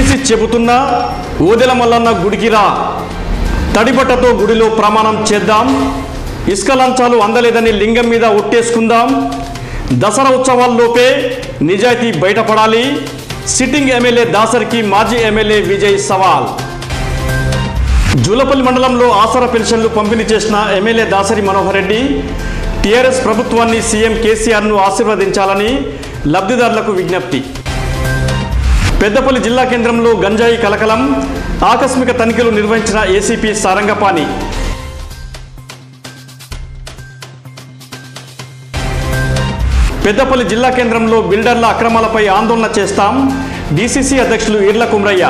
ఒట్టేసి చెబుతున్నా ఓదెల మల్లన్న గుడికిరా తడిబట్టతో గుడిలో ప్రమాణం చేద్దాం ఇసుక లంచాలు అందలేదని లింగం మీద ఒట్టేసుకుందాం దసరా ఉత్సవాల్లోపే నిజాయితీ బయటపడాలి సిట్టింగ్ ఎమ్మెల్యే దాసరికి మాజీ ఎమ్మెల్యే విజయ్ సవాల్ జూలపల్లి మండలంలో ఆసరా పెన్షన్లు పంపిణీ చేసిన ఎమ్మెల్యే దాసరి మనోహర్ రెడ్డి టీఆర్ఎస్ ప్రభుత్వాన్ని సీఎం కేసీఆర్ను ఆశీర్వదించాలని లబ్ధిదారులకు విజ్ఞప్తి పెద్దపల్లి జిల్లా కేంద్రంలో గంజాయి కలకలం ఆకస్మిక తనిఖీలు నిర్వహించిన ఏసీపీ సారంగపాణి పెద్దపల్లి జిల్లా కేంద్రంలో బిల్డర్ల అక్రమాలపై ఆందోళన చేస్తాం డీసీసీ అధ్యక్షులు ఈర్ల కుమ్రయ్య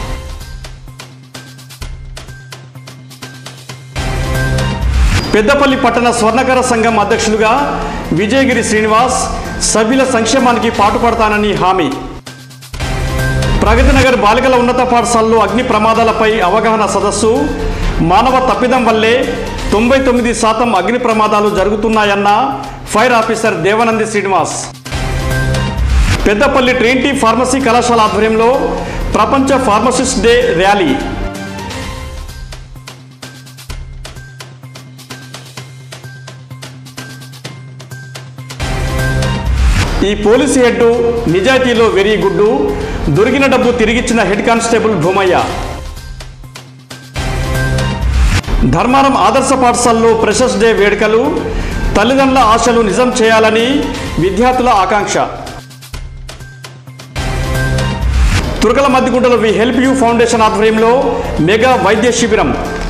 పెద్దపల్లి పట్టణ స్వర్ణకర సంఘం అధ్యక్షులుగా విజయగిరి శ్రీనివాస్ సభ్యుల సంక్షేమానికి పాటుపడతానని హామీ ప్రగతినగర్ బాలికల ఉన్నత పాఠశాలలో అగ్ని ప్రమాదాలపై అవగాహన సదస్సు మానవ తప్పిదం వల్లే తొంభై తొమ్మిది శాతం అగ్ని ప్రమాదాలు జరుగుతున్నాయన్న fire officer Devanandi Srinivas Peddapalli Trinity pharmacy కళాశాల ఆధ్వర్యంలో ప్రపంచ ఫార్మసిస్ట్ డే ర్యాలీ ఈ పోలీసు హెడ్ నిజాయితీలో వెరీ గుడ్డు దొరికిన డబ్బు తిరిగిచ్చిన హెడ్ కానిస్టేబుల్ భూమయ్య ధర్మారం ఆదర్శ పాఠశాలలో ఫ్రెషర్స్ డే వేడుకలు తల్లిదండ్రుల ఆశలు నిజం చేయాలని విద్యార్థుల ఆకాంక్ష తురకల మద్దిగుంటలో వి హెల్ప్ యూ ఫౌండేషన్ ఆధ్వర్యంలో మెగా వైద్య శిబిరం